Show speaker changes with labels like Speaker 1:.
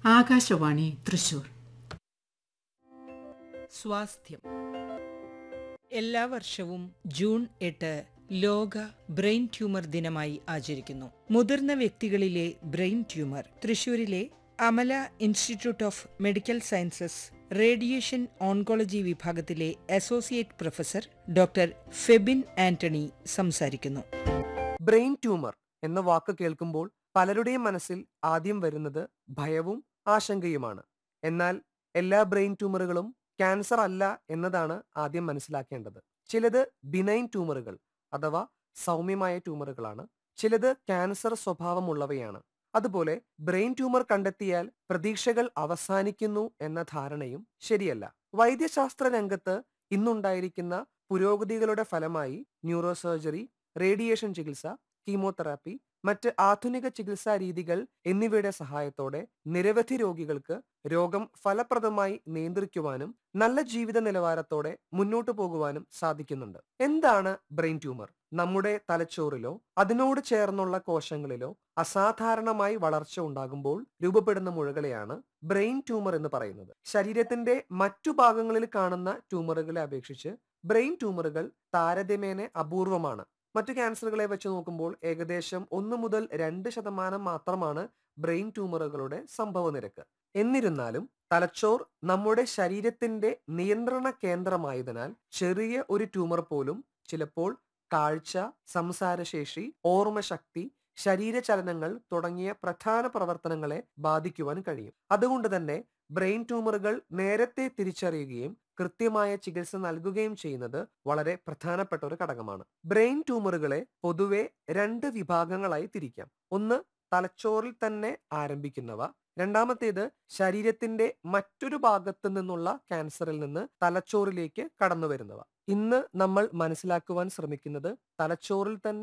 Speaker 1: ആകാശവാണി തൃശൂർ
Speaker 2: സ്വാസ്ഥ്യം എല്ലാ വർഷവും ജൂൺ എട്ട് ലോക ബ്രെയിൻ ട്യൂമർ ദിനമായി ആചരിക്കുന്നു മുതിർന്ന വ്യക്തികളിലെ ബ്രെയിൻ ട്യൂമർ തൃശൂരിലെ Amala institute of medical sciences radiation oncology വിഭാഗത്തിലെ associate professor doctor Febin Antony സംസാരിക്കുന്നു
Speaker 3: ബ്രെയിൻ ട്യൂമർ എന്ന വാക്ക് കേൾക്കുമ്പോൾ പലരുടെയും മനസ്സിൽ ആദ്യം വരുന്നത് ഭയവും ആശങ്കയുമാണ് എന്നാൽ എല്ലാ ബ്രെയിൻ ട്യൂമറുകളും ക്യാൻസർ അല്ല എന്നതാണ് ആദ്യം മനസ്സിലാക്കേണ്ടത് ചിലത് ബിനൈൻ ട്യൂമറുകൾ അഥവാ സൗമ്യമായ ട്യൂമറുകളാണ് ചിലത് ക്യാൻസർ സ്വഭാവമുള്ളവയാണ് അതുപോലെ ബ്രെയിൻ ട്യൂമർ കണ്ടെത്തിയാൽ പ്രതീക്ഷകൾ അവസാനിക്കുന്നു എന്ന ധാരണയും ശരിയല്ല വൈദ്യശാസ്ത്ര രംഗത്ത് ഇന്നുണ്ടായിരിക്കുന്ന പുരോഗതികളുടെ ഫലമായി ന്യൂറോ സർജറി റേഡിയേഷൻ ചികിത്സ കീമോതെറാപ്പി മറ്റ് ആധുനിക ചികിത്സാ രീതികൾ എന്നിവയുടെ സഹായത്തോടെ നിരവധി രോഗികൾക്ക് രോഗം ഫലപ്രദമായി നിയന്ത്രിക്കുവാനും നല്ല ജീവിത നിലവാരത്തോടെ മുന്നോട്ടു പോകുവാനും സാധിക്കുന്നുണ്ട് എന്താണ് ബ്രെയിൻ ട്യൂമർ നമ്മുടെ തലച്ചോറിലോ അതിനോട് ചേർന്നുള്ള കോശങ്ങളിലോ അസാധാരണമായി വളർച്ച ഉണ്ടാകുമ്പോൾ രൂപപ്പെടുന്ന മുഴകളെയാണ് ബ്രെയിൻ ട്യൂമർ എന്ന് പറയുന്നത് ശരീരത്തിന്റെ മറ്റു ഭാഗങ്ങളിൽ കാണുന്ന ട്യൂമറുകളെ അപേക്ഷിച്ച് ബ്രെയിൻ ട്യൂമറുകൾ താരതമ്യേന അപൂർവമാണ് മറ്റു ക്യാൻസറുകളെ വെച്ച് നോക്കുമ്പോൾ ഏകദേശം ഒന്ന് മുതൽ രണ്ട് ശതമാനം മാത്രമാണ് ബ്രെയിൻ ട്യൂമറുകളുടെ സംഭവ നിരക്ക് എന്നിരുന്നാലും തലച്ചോർ നമ്മുടെ ശരീരത്തിന്റെ നിയന്ത്രണ കേന്ദ്രമായതിനാൽ ചെറിയ ഒരു ട്യൂമർ പോലും ചിലപ്പോൾ കാഴ്ച സംസാരശേഷി ഓർമ്മശക്തി ശരീരചലനങ്ങൾ തുടങ്ങിയ പ്രധാന പ്രവർത്തനങ്ങളെ ബാധിക്കുവാൻ കഴിയും അതുകൊണ്ട് തന്നെ ബ്രെയിൻ ട്യൂമറുകൾ നേരത്തെ തിരിച്ചറിയുകയും കൃത്യമായ ചികിത്സ നൽകുകയും ചെയ്യുന്നത് വളരെ പ്രധാനപ്പെട്ട ഒരു ഘടകമാണ് ബ്രെയിൻ ട്യൂമറുകളെ പൊതുവെ രണ്ട് വിഭാഗങ്ങളായി തിരിക്കാം ഒന്ന് തലച്ചോറിൽ തന്നെ ആരംഭിക്കുന്നവ രണ്ടാമത്തേത് ശരീരത്തിന്റെ മറ്റൊരു ഭാഗത്തു നിന്നുള്ള ക്യാൻസറിൽ നിന്ന് തലച്ചോറിലേക്ക് കടന്നു വരുന്നവ ഇന്ന് നമ്മൾ മനസ്സിലാക്കുവാൻ ശ്രമിക്കുന്നത് തലച്ചോറിൽ തന്നെ